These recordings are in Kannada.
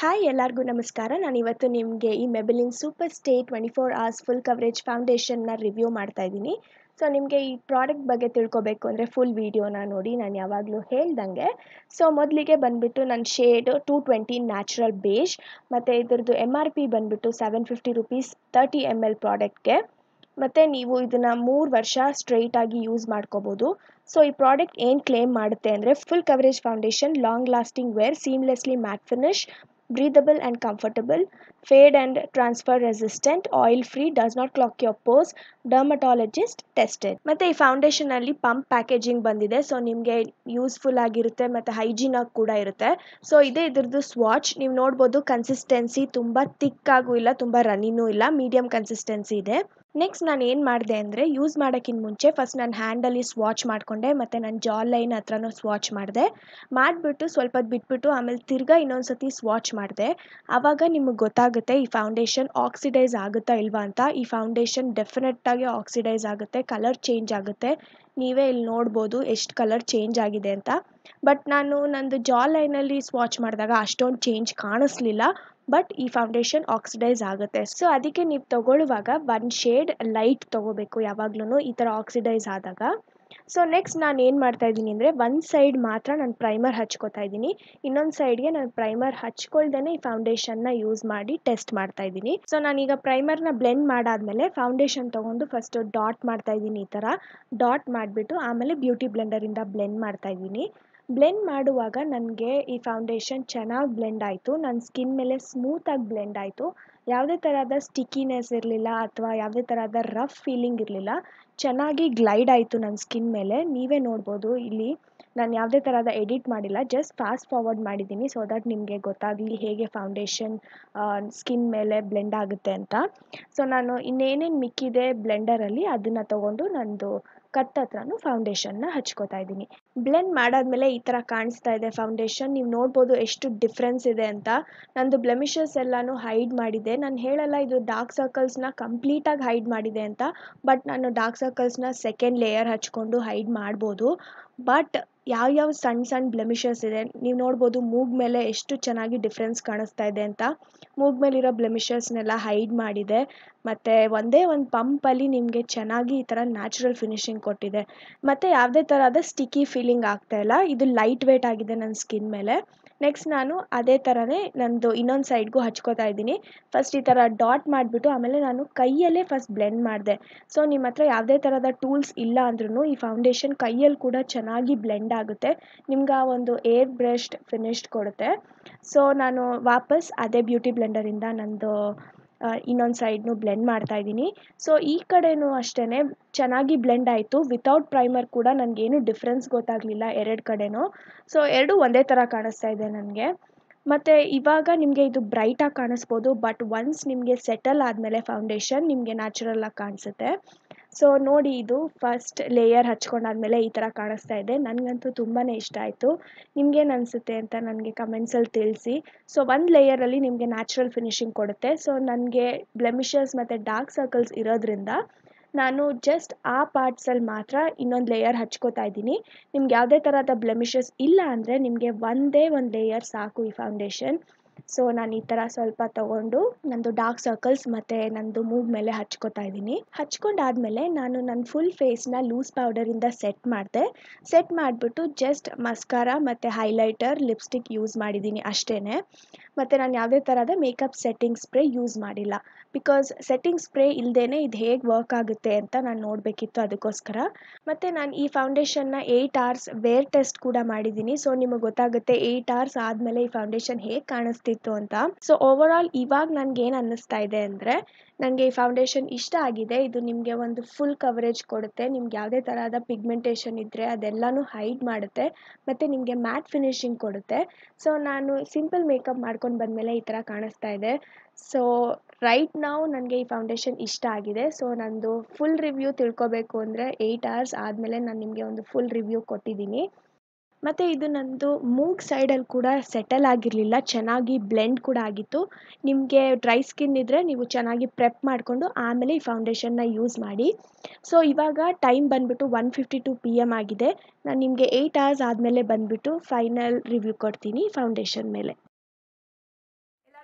ಹಾಯ್ ಎಲ್ಲರಿಗೂ ನಮಸ್ಕಾರ ನಾನು ಇವತ್ತು ನಿಮಗೆ ಈ Maybelline super stay twenty four hours full coverage ಫೌಂಡೇಶನ್ನ ರಿವ್ಯೂ ಮಾಡ್ತಾ ಇದ್ದೀನಿ ಸೊ ನಿಮಗೆ ಈ ಪ್ರಾಡಕ್ಟ್ ಬಗ್ಗೆ ತಿಳ್ಕೊಬೇಕು ಅಂದರೆ ಫುಲ್ ವೀಡಿಯೋನ ನೋಡಿ ನಾನು ಯಾವಾಗಲೂ ಹೇಳ್ದಂಗೆ ಸೊ ಮೊದಲಿಗೆ ಬಂದುಬಿಟ್ಟು ನನ್ನ shade two twenty natural beige ಮತ್ತು ಇದ್ರದ್ದು ಎಮ್ ಆರ್ ಪಿ ಬಂದುಬಿಟ್ಟು seven fifty rupees thirty M L ಪ್ರಾಡಕ್ಟ್ಗೆ ಮತ್ತು ನೀವು ಇದನ್ನು ಮೂರು ವರ್ಷ ಸ್ಟ್ರೈಟಾಗಿ ಯೂಸ್ ಮಾಡ್ಕೋಬೋದು ಸೊ ಈ ಪ್ರಾಡಕ್ಟ್ ಏನು ಕ್ಲೇಮ್ ಮಾಡುತ್ತೆ ಅಂದರೆ full coverage foundation long lasting wear seamlessly matte finish breathable and comfortable, fade and transfer resistant, oil free, does not clog your pores, dermatologist tested ಮತ್ತು ಈ ಫೌಂಡೇಶನಲ್ಲಿ ಪಂಪ್ ಪ್ಯಾಕೇಜಿಂಗ್ ಬಂದಿದೆ ಸೊ ನಿಮಗೆ ಯೂಸ್ಫುಲ್ ಆಗಿರುತ್ತೆ ಮತ್ತು ಹೈಜೀನಾಗಿ ಕೂಡ ಇರುತ್ತೆ ಸೊ ಇದೇ ಇದ್ರದ್ದು ಸ್ವಾಚ್ ನೀವು ನೋಡ್ಬೋದು ಕನ್ಸಿಸ್ಟೆನ್ಸಿ ತುಂಬ ತಿಕ್ಕಾಗೂ ಇಲ್ಲ ತುಂಬ ರನ್ನಿನೂ ಇಲ್ಲ ಮೀಡಿಯಮ್ ಕನ್ಸಿಸ್ಟೆನ್ಸಿ ಇದೆ ನೆಕ್ಸ್ಟ್ ನಾನು ಏನು ಮಾಡಿದೆ ಅಂದರೆ ಯೂಸ್ ಮಾಡೋಕ್ಕಿಂತ ಮುಂಚೆ ಫಸ್ಟ್ ನಾನು ಹ್ಯಾಂಡಲ್ಲಿ ಸ್ವಾಚ್ ಮಾಡಿಕೊಂಡೆ ಮತ್ತು ನನ್ನ ಜಾ ಲೈನ್ ಹತ್ರನೂ ಸ್ವಾಚ್ ಮಾಡಿದೆ ಮಾಡಿಬಿಟ್ಟು ಸ್ವಲ್ಪ ಹೊತ್ತು ಬಿಟ್ಬಿಟ್ಟು ಆಮೇಲೆ ತಿರ್ಗಾ ಇನ್ನೊಂದು ಸತಿ ಸ್ವಾಚ್ ಮಾಡಿದೆ ಆವಾಗ ನಿಮಗೆ ಗೊತ್ತಾಗುತ್ತೆ ಈ ಫೌಂಡೇಶನ್ ಆಕ್ಸಿಡೈಸ್ ಆಗುತ್ತಾ ಇಲ್ವಾ ಅಂತ ಈ ಫೌಂಡೇಶನ್ ಡೆಫಿನೆಟ್ಟಾಗಿ ಆಕ್ಸಿಡೈಸ್ ಆಗುತ್ತೆ ಕಲರ್ ಚೇಂಜ್ ಆಗುತ್ತೆ ನೀವೇ ಇಲ್ಲಿ ನೋಡ್ಬೋದು ಎಷ್ಟು ಕಲರ್ ಚೇಂಜ್ ಆಗಿದೆ ಅಂತ ಬಟ್ ನಾನು ನಂದು ಜಾ ಲೈನಲ್ಲಿ ಸ್ವಾಚ್ ಮಾಡಿದಾಗ ಅಷ್ಟೊಂದು ಚೇಂಜ್ ಕಾಣಿಸ್ಲಿಲ್ಲ ಬಟ್ ಈ ಫೌಂಡೇಶನ್ ಆಕ್ಸಿಡೈಸ್ ಆಗುತ್ತೆ ಸೊ ಅದಕ್ಕೆ ನೀವು ತಗೊಳ್ಳುವಾಗ ಒನ್ ಶೇಡ್ ಲೈಟ್ ತೊಗೋಬೇಕು ಯಾವಾಗ್ಲೂ ಈ ಥರ ಆಕ್ಸಿಡೈಸ್ ಆದಾಗ ಸೊ ನೆಕ್ಸ್ಟ್ ನಾನು ಏನು ಮಾಡ್ತಾ ಇದ್ದೀನಿ ಅಂದರೆ ಒಂದು ಸೈಡ್ ಮಾತ್ರ ನಾನು ಪ್ರೈಮರ್ ಹಚ್ಕೋತಾ ಇದ್ದೀನಿ ಇನ್ನೊಂದು ಸೈಡ್ಗೆ ನಾನು ಪ್ರೈಮರ್ ಹಚ್ಕೊಳ್ದೇ ಈ ಫೌಂಡೇಶನ್ನ ಯೂಸ್ ಮಾಡಿ ಟೆಸ್ಟ್ ಮಾಡ್ತಾ ಇದ್ದೀನಿ ಸೊ ನಾನೀಗ ಪ್ರೈಮರ್ನ ಬ್ಲೆಂಡ್ ಮಾಡಾದ್ಮೇಲೆ ಫೌಂಡೇಶನ್ ತೊಗೊಂಡು ಫಸ್ಟು ಡಾಟ್ ಮಾಡ್ತಾ ಇದ್ದೀನಿ ಈ ಥರ ಡಾಟ್ ಮಾಡಿಬಿಟ್ಟು ಆಮೇಲೆ ಬ್ಯೂಟಿ ಬ್ಲೆಂಡರಿಂದ ಬ್ಲೆಂಡ್ ಮಾಡ್ತಾ ಇದ್ದೀನಿ ಬ್ಲೆಂಡ್ ಮಾಡುವಾಗ ನನಗೆ ಈ ಫೌಂಡೇಶನ್ ಚೆನ್ನಾಗಿ ಬ್ಲೆಂಡ್ ಆಯಿತು ನನ್ನ ಸ್ಕಿನ್ ಮೇಲೆ ಸ್ಮೂತಾಗಿ ಬ್ಲೆಂಡ್ ಆಯಿತು ಯಾವುದೇ ಥರದ ಸ್ಟಿಕಿನೆಸ್ ಇರಲಿಲ್ಲ ಅಥವಾ ಯಾವುದೇ ಥರದ ರಫ್ ಫೀಲಿಂಗ್ ಇರಲಿಲ್ಲ ಚೆನ್ನಾಗಿ ಗ್ಲೈಡ್ ಆಯಿತು ನನ್ನ ಸ್ಕಿನ್ ಮೇಲೆ ನೀವೇ ನೋಡ್ಬೋದು ಇಲ್ಲಿ ನಾನು ಯಾವುದೇ ಥರದ ಎಡಿಟ್ ಮಾಡಿಲ್ಲ ಜಸ್ಟ್ ಫಾಸ್ಟ್ ಫಾರ್ವರ್ಡ್ ಮಾಡಿದ್ದೀನಿ ಸೊ ದಟ್ ನಿಮಗೆ ಗೊತ್ತಾಗಲಿ ಹೇಗೆ ಫೌಂಡೇಶನ್ ಸ್ಕಿನ್ ಮೇಲೆ ಬ್ಲೆಂಡ್ ಆಗುತ್ತೆ ಅಂತ ಸೊ ನಾನು ಇನ್ನೇನೇನು ಮಿಕ್ಕಿದೆ ಬ್ಲೆಂಡರಲ್ಲಿ ಅದನ್ನು ತೊಗೊಂಡು ನಂದು ಕತ್ ಹತ್ರನೂ ಫೌಂಡೇಶನ್ನ ಹಚ್ಕೋತಾ ಇದ್ದೀನಿ ಬ್ಲೆಂಡ್ ಮಾಡಾದ್ಮೇಲೆ ಈ ಥರ ಕಾಣಿಸ್ತಾ ಇದೆ ಫೌಂಡೇಶನ್ ನೀವು ನೋಡ್ಬೋದು ಎಷ್ಟು ಡಿಫ್ರೆನ್ಸ್ ಇದೆ ಅಂತ ನಂದು ಬ್ಲೆಮಿಷಸ್ ಎಲ್ಲನೂ ಹೈಡ್ ಮಾಡಿದೆ ನಾನು ಹೇಳಲ್ಲ ಇದು ಡಾರ್ಕ್ ಸರ್ಕಲ್ಸ್ನ ಕಂಪ್ಲೀಟಾಗಿ ಹೈಡ್ ಮಾಡಿದೆ ಅಂತ ಬಟ್ ನಾನು ಡಾರ್ಕ್ ಸರ್ಕಲ್ಸ್ನ ಸೆಕೆಂಡ್ ಲೇಯರ್ ಹಚ್ಕೊಂಡು ಹೈಡ್ ಮಾಡ್ಬೋದು ಬಟ್ ಯಾವ್ಯಾವ ಸಣ್ಣ ಸಣ್ಣ ಬ್ಲೆಮಿಷಸ್ ಇದೆ ನೀವು ನೋಡ್ಬೋದು ಮೂಗ್ ಮೇಲೆ ಎಷ್ಟು ಚೆನ್ನಾಗಿ ಡಿಫ್ರೆನ್ಸ್ ಕಾಣಿಸ್ತಾ ಇದೆ ಅಂತ ಮೂಗ್ ಮೇಲಿರೋ ಬ್ಲೆಮಿಷಸ್ನೆಲ್ಲ ಹೈಡ್ ಮಾಡಿದೆ ಮತ್ತು ಒಂದೇ ಒಂದು ಪಂಪಲ್ಲಿ ನಿಮಗೆ ಚೆನ್ನಾಗಿ ಈ ಥರ ನ್ಯಾಚುರಲ್ ಫಿನಿಶಿಂಗ್ ಕೊಟ್ಟಿದೆ ಮತ್ತು ಯಾವುದೇ ಥರದ ಸ್ಟಿಕ್ಕಿ ಫೀಲಿಂಗ್ ಆಗ್ತಾಯಿಲ್ಲ ಇದು ಲೈಟ್ ವೇಟ್ ಆಗಿದೆ ನನ್ನ ಸ್ಕಿನ್ ಮೇಲೆ ನೆಕ್ಸ್ಟ್ ನಾನು ಅದೇ ಥರನೇ ನಂದು ಇನ್ನೊಂದು ಸೈಡ್ಗೂ ಹಚ್ಕೋತಾ ಇದ್ದೀನಿ ಫಸ್ಟ್ ಈ ಥರ ಡಾಟ್ ಮಾಡಿಬಿಟ್ಟು ಆಮೇಲೆ ನಾನು ಕೈಯಲ್ಲೇ ಫಸ್ಟ್ ಬ್ಲೆಂಡ್ ಮಾಡಿದೆ ಸೊ ನಿಮ್ಮ ಹತ್ರ ಯಾವುದೇ ಥರದ ಟೂಲ್ಸ್ ಇಲ್ಲ ಅಂದ್ರೂ ಈ ಫೌಂಡೇಶನ್ ಕೈಯಲ್ಲಿ ಕೂಡ ಚೆನ್ನಾಗಿ ಬ್ಲೆಂಡ್ ಆಗುತ್ತೆ ನಿಮ್ಗೆ ಆ ಒಂದು ಏರ್ ಬ್ರಷ್ಡ್ ಫಿನಿಶ್ಡ್ ಕೊಡುತ್ತೆ ಸೊ ನಾನು ವಾಪಸ್ ಅದೇ ಬ್ಯೂಟಿ ಬ್ಲೆಂಡರಿಂದ ನಂದು ಇನ್ನೊಂದು ಸೈಡ್ನು ಬ್ಲೆಂಡ್ ಮಾಡ್ತಾ ಇದ್ದೀನಿ ಸೊ ಈ ಕಡೆನೂ ಅಷ್ಟೇ ಚೆನ್ನಾಗಿ ಬ್ಲೆಂಡ್ ಆಯಿತು ವಿತೌಟ್ ಪ್ರೈಮರ್ ಕೂಡ ನನಗೇನು ಡಿಫ್ರೆನ್ಸ್ ಗೊತ್ತಾಗಲಿಲ್ಲ ಎರಡು ಕಡೆನೂ ಸೊ ಎರಡೂ ಒಂದೇ ಥರ ಕಾಣಿಸ್ತಾ ಇದೆ ನನಗೆ ಮತ್ತು ಇವಾಗ ನಿಮಗೆ ಇದು ಬ್ರೈಟಾಗಿ ಕಾಣಿಸ್ಬೋದು ಬಟ್ ಒನ್ಸ್ ನಿಮಗೆ ಸೆಟಲ್ ಆದಮೇಲೆ ಫೌಂಡೇಶನ್ ನಿಮಗೆ ನ್ಯಾಚುರಲಾಗಿ ಕಾಣಿಸುತ್ತೆ ಸೊ ನೋಡಿ ಇದು ಫಸ್ಟ್ ಲೇಯರ್ ಹಚ್ಕೊಂಡಾದ್ಮೇಲೆ ಈ ಥರ ಕಾಣಿಸ್ತಾ ಇದೆ ನನಗಂತೂ ತುಂಬಾ ಇಷ್ಟ ಆಯಿತು ನಿಮ್ಗೇನು ಅನಿಸುತ್ತೆ ಅಂತ ನನಗೆ ಕಮೆಂಟ್ಸಲ್ಲಿ ತಿಳಿಸಿ ಸೊ ಒಂದು ಲೇಯರಲ್ಲಿ ನಿಮಗೆ ನ್ಯಾಚುರಲ್ ಫಿನಿಶಿಂಗ್ ಕೊಡುತ್ತೆ ಸೊ ನನಗೆ ಬ್ಲೆಮಿಷಸ್ ಮತ್ತು ಡಾರ್ಕ್ ಸರ್ಕಲ್ಸ್ ಇರೋದ್ರಿಂದ ನಾನು ಜಸ್ಟ್ ಆ ಪಾರ್ಟ್ಸಲ್ಲಿ ಮಾತ್ರ ಇನ್ನೊಂದು ಲೇಯರ್ ಹಚ್ಕೋತಾ ಇದ್ದೀನಿ ನಿಮ್ಗೆ ಯಾವುದೇ ಥರದ ಬ್ಲೆಮಿಷಸ್ ಇಲ್ಲ ಅಂದರೆ ನಿಮಗೆ ಒಂದೇ ಒಂದು ಲೇಯರ್ ಸಾಕು ಈ ಫೌಂಡೇಶನ್ ಸೊ ನಾನು ಈ ಥರ ಸ್ವಲ್ಪ ತೊಗೊಂಡು ನಂದು ಡಾರ್ಕ್ ಸರ್ಕಲ್ಸ್ ಮತ್ತು ನಂದು ಮೂಗ್ ಮೇಲೆ ಹಚ್ಕೋತಾ ಇದ್ದೀನಿ ಹಚ್ಕೊಂಡಾದ್ಮೇಲೆ ನಾನು ನನ್ನ ಫುಲ್ ಫೇಸ್ನ ಲೂಸ್ ಪೌಡರಿಂದ ಸೆಟ್ ಮಾಡಿದೆ ಸೆಟ್ ಮಾಡಿಬಿಟ್ಟು ಜಸ್ಟ್ ಮಸ್ಕಾರ ಮತ್ತು ಹೈಲೈಟರ್ ಲಿಪ್ಸ್ಟಿಕ್ ಯೂಸ್ ಮಾಡಿದ್ದೀನಿ ಅಷ್ಟೇ ಮತ್ತು ನಾನು ಯಾವುದೇ ಥರದ ಮೇಕಪ್ ಸೆಟ್ಟಿಂಗ್ ಸ್ಪ್ರೇ ಯೂಸ್ ಮಾಡಿಲ್ಲ ಬಿಕಾಸ್ ಸೆಟ್ಟಿಂಗ್ ಸ್ಪ್ರೇ ಇಲ್ಲದೇ ಇದು ಹೇಗೆ ವರ್ಕ್ ಆಗುತ್ತೆ ಅಂತ ನಾನು ನೋಡಬೇಕಿತ್ತು ಅದಕ್ಕೋಸ್ಕರ ಮತ್ತು ನಾನು ಈ ಫೌಂಡೇಶನ್ನ ಏಯ್ಟ್ ಅವರ್ಸ್ ವೇರ್ ಟೆಸ್ಟ್ ಕೂಡ ಮಾಡಿದ್ದೀನಿ ಸೊ ನಿಮಗೆ ಗೊತ್ತಾಗುತ್ತೆ ಏಯ್ಟ್ ಅವರ್ಸ್ ಆದಮೇಲೆ ಈ ಫೌಂಡೇಶನ್ ಹೇಗೆ ಕಾಣಿಸ್ತಿತ್ತು ಅಂತ ಸೊ ಓವರ್ ಆಲ್ ಇವಾಗ ನನಗೆ ಏನು ಅನ್ನಿಸ್ತಾ ಇದೆ ಅಂದರೆ ನನಗೆ ಈ ಫೌಂಡೇಶನ್ ಇಷ್ಟ ಆಗಿದೆ ಇದು ನಿಮಗೆ ಒಂದು ಫುಲ್ ಕವರೇಜ್ ಕೊಡುತ್ತೆ ನಿಮ್ಗೆ ಯಾವುದೇ ಥರದ ಪಿಗ್ಮೆಂಟೇಷನ್ ಇದ್ದರೆ ಅದೆಲ್ಲನೂ ಹೈಡ್ ಮಾಡುತ್ತೆ ಮತ್ತು ನಿಮಗೆ ಮ್ಯಾಟ್ ಫಿನಿಶಿಂಗ್ ಕೊಡುತ್ತೆ ಸೊ ನಾನು ಸಿಂಪಲ್ ಮೇಕಪ್ ಮಾಡ್ಕೊಂಡು ಬಂದಮೇಲೆ ಈ ಥರ ಕಾಣಿಸ್ತಾ ಇದೆ ಸೊ ರೈಟ್ ನಾವು ನನಗೆ ಈ ಫೌಂಡೇಶನ್ ಇಷ್ಟ ಆಗಿದೆ ಸೊ ನಂದು ಫುಲ್ ರಿವ್ಯೂ ತಿಳ್ಕೊಬೇಕು ಅಂದರೆ ಏಯ್ಟ್ ಅವರ್ಸ್ ಆದಮೇಲೆ ನಾನು ನಿಮಗೆ ಒಂದು ಫುಲ್ ರಿವ್ಯೂ ಕೊಟ್ಟಿದ್ದೀನಿ ಮತ್ತು ಇದು ನಂದು ಮೂಗ್ ಸೈಡಲ್ಲಿ ಕೂಡ ಸೆಟಲ್ ಆಗಿರಲಿಲ್ಲ ಚೆನ್ನಾಗಿ ಬ್ಲೆಂಡ್ ಕೂಡ ಆಗಿತ್ತು ನಿಮಗೆ ಡ್ರೈ ಸ್ಕಿನ್ ಇದ್ದರೆ ನೀವು ಚೆನ್ನಾಗಿ ಪ್ರೆಪ್ ಮಾಡಿಕೊಂಡು ಆಮೇಲೆ ಈ ಫೌಂಡೇಶನ್ನ ಯೂಸ್ ಮಾಡಿ ಸೊ ಇವಾಗ ಟೈಮ್ ಬಂದುಬಿಟ್ಟು one fifty two P M ಆಗಿದೆ ನಾನು ನಿಮಗೆ ಏಯ್ಟ್ ಅವರ್ಸ್ ಆದಮೇಲೆ ಬಂದುಬಿಟ್ಟು ಫೈನಲ್ ರಿವ್ಯೂ ಕೊಡ್ತೀನಿ ಫೌಂಡೇಶನ್ ಮೇಲೆ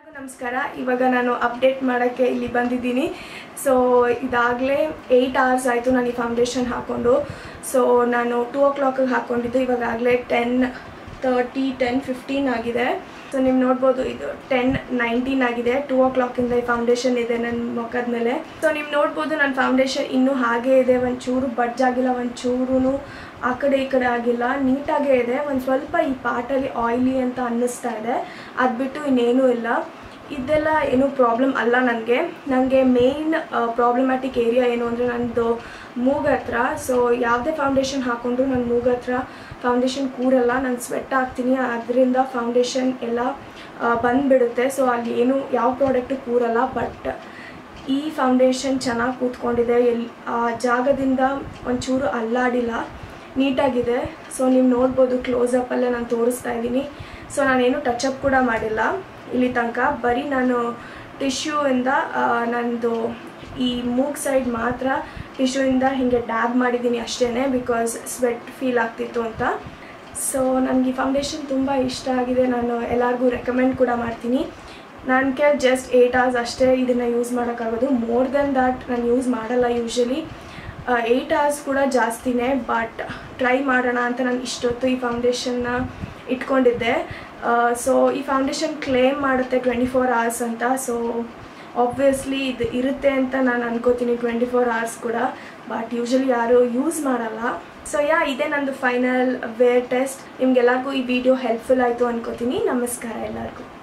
ನಮಸ್ಕಾರ ಇವಾಗ ನಾನು ಅಪ್ಡೇಟ್ ಮಾಡೋಕ್ಕೆ ಇಲ್ಲಿ ಬಂದಿದ್ದೀನಿ ಸೊ ಇದಾಗಲೇ ಏಯ್ಟ್ ಅವರ್ಸ್ ಆಯಿತು ನಾನು ಈ ಫೌಂಡೇಶನ್ ಹಾಕ್ಕೊಂಡು ಸೊ ನಾನು ಟೂ ಓ ಕ್ಲಾಕಿಗೆ ಹಾಕ್ಕೊಂಡಿದ್ದು ಇವಾಗಲೇ ಟೆನ್ ತರ್ಟಿ ಟೆನ್ ಫಿಫ್ಟೀನ್ ಆಗಿದೆ ಸೊ ನೀವು ನೋಡ್ಬೋದು ಇದು ಟೆನ್ ನೈನ್ಟೀನ್ ಆಗಿದೆ ಟೂ ಓ ಕ್ಲಾಕಿಂದ ಈ ಫೌಂಡೇಶನ್ ಇದೆ ನನ್ನ ಮುಖದ ಮೇಲೆ ಸೊ ನೀವು ನೋಡ್ಬೋದು ನನ್ನ ಫೌಂಡೇಶನ್ ಇನ್ನೂ ಹಾಗೇ ಇದೆ ಒಂಚೂರು ಬಡ್ಜಾಗಿಲ್ಲ ಒಂಚೂರು ಆ ಕಡೆ ಈ ಕಡೆ ಆಗಿಲ್ಲ ನೀಟಾಗೇ ಇದೆ ಒಂದು ಸ್ವಲ್ಪ ಈ ಪಾಟಲ್ಲಿ ಆಯ್ಲಿ ಅಂತ ಅನ್ನಿಸ್ತಾ ಇದೆ ಅದು ಬಿಟ್ಟು ಇನ್ನೇನೂ ಇಲ್ಲ ಇದೆಲ್ಲ ಏನೂ ಪ್ರಾಬ್ಲಮ್ ಅಲ್ಲ ನನಗೆ ನನಗೆ ಮೇಯ್ನ್ ಪ್ರಾಬ್ಲಮ್ಯಾಟಿಕ್ ಏರಿಯಾ ಏನು ಅಂದರೆ ನನ್ನದು ಮೂಗ್ ಹತ್ರ ಸೊ ಯಾವುದೇ ಫೌಂಡೇಶನ್ ಹಾಕ್ಕೊಂಡ್ರು ನನ್ನ ಮೂಗ್ ಹತ್ರ ಫೌಂಡೇಶನ್ ಕೂರಲ್ಲ ನಾನು ಸ್ವೆಟ್ ಆಗ್ತೀನಿ ಅದರಿಂದ ಫೌಂಡೇಶನ್ ಎಲ್ಲ ಬಂದುಬಿಡುತ್ತೆ ಸೊ ಅಲ್ಲಿ ಏನು ಯಾವ ಪ್ರಾಡಕ್ಟು ಕೂರಲ್ಲ ಬಟ್ ಈ ಫೌಂಡೇಶನ್ ಚೆನ್ನಾಗಿ ಕೂತ್ಕೊಂಡಿದೆ ಎಲ್ಲಿ ಆ ಜಾಗದಿಂದ ಒಂಚೂರು ಅಲ್ಲಾಡಿಲ್ಲ ನೀಟಾಗಿದೆ ಸೊ ನೀವು ನೋಡ್ಬೋದು ಕ್ಲೋಸಪ್ಪಲ್ಲೇ ನಾನು ತೋರಿಸ್ತಾ ಇದ್ದೀನಿ ಸೊ ನಾನೇನು ಟಚಪ್ ಕೂಡ ಮಾಡಿಲ್ಲ ಇಲ್ಲಿ ತನಕ ಬರೀ ನಾನು ಟಿಶ್ಯೂಯಿಂದ ನಂದು ಈ ಮೂಗ್ ಸೈಡ್ ಮಾತ್ರ ಟಿಶ್ಯೂಯಿಂದ ಹೀಗೆ ಡ್ಯಾಬ್ ಮಾಡಿದ್ದೀನಿ ಅಷ್ಟೇ ಬಿಕಾಸ್ ಸ್ವೆಟ್ ಫೀಲ್ ಆಗ್ತಿತ್ತು ಅಂತ ಸೊ ನನಗೆ ಈ ಫೌಂಡೇಶನ್ ತುಂಬ ಇಷ್ಟ ಆಗಿದೆ ನಾನು ಎಲ್ಲರಿಗೂ ರೆಕಮೆಂಡ್ ಕೂಡ ಮಾಡ್ತೀನಿ ನನಗೆ ಜಸ್ಟ್ ಏಯ್ಟ್ ಅವರ್ಸ್ ಅಷ್ಟೇ ಇದನ್ನು ಯೂಸ್ ಮಾಡೋಕ್ಕಾಗೋದು ಮೋರ್ ದೆನ್ ದ್ಯಾಟ್ ನಾನು ಯೂಸ್ ಮಾಡಲ್ಲ ಯೂಶ್ವಲಿ ಏಯ್ಟ್ ಅವರ್ಸ್ ಕೂಡ ಜಾಸ್ತಿನೇ ಬಟ್ ಟ್ರೈ ಮಾಡೋಣ ಅಂತ ನಾನು ಇಷ್ಟೊತ್ತು ಈ ಫೌಂಡೇಶನ್ನ ಇಟ್ಕೊಂಡಿದ್ದೆ ಸೊ ಈ ಫೌಂಡೇಶನ್ ಕ್ಲೇಮ್ ಮಾಡುತ್ತೆ ಟ್ವೆಂಟಿ ಫೋರ್ ಅವರ್ಸ್ ಅಂತ ಸೊ ಆಬ್ವಿಯಸ್ಲಿ ಇದು ಇರುತ್ತೆ ಅಂತ ನಾನು ಅನ್ಕೋತೀನಿ ಟ್ವೆಂಟಿ ಫೋರ್ ಅವರ್ಸ್ ಕೂಡ ಬಟ್ ಯೂಶಲಿ ಯಾರು ಯೂಸ್ ಮಾಡಲ್ಲ ಸೊ ಯಾ ಇದೇ ನಂದು ಫೈನಲ್ ವೇರ್ ಟೆಸ್ಟ್ ನಿಮ್ಗೆಲ್ಲರಿಗೂ ಈ ವಿಡಿಯೋ ಹೆಲ್ಪ್ಫುಲ್ ಆಯಿತು ಅನ್ಕೋತೀನಿ ನಮಸ್ಕಾರ ಎಲ್ಲರಿಗೂ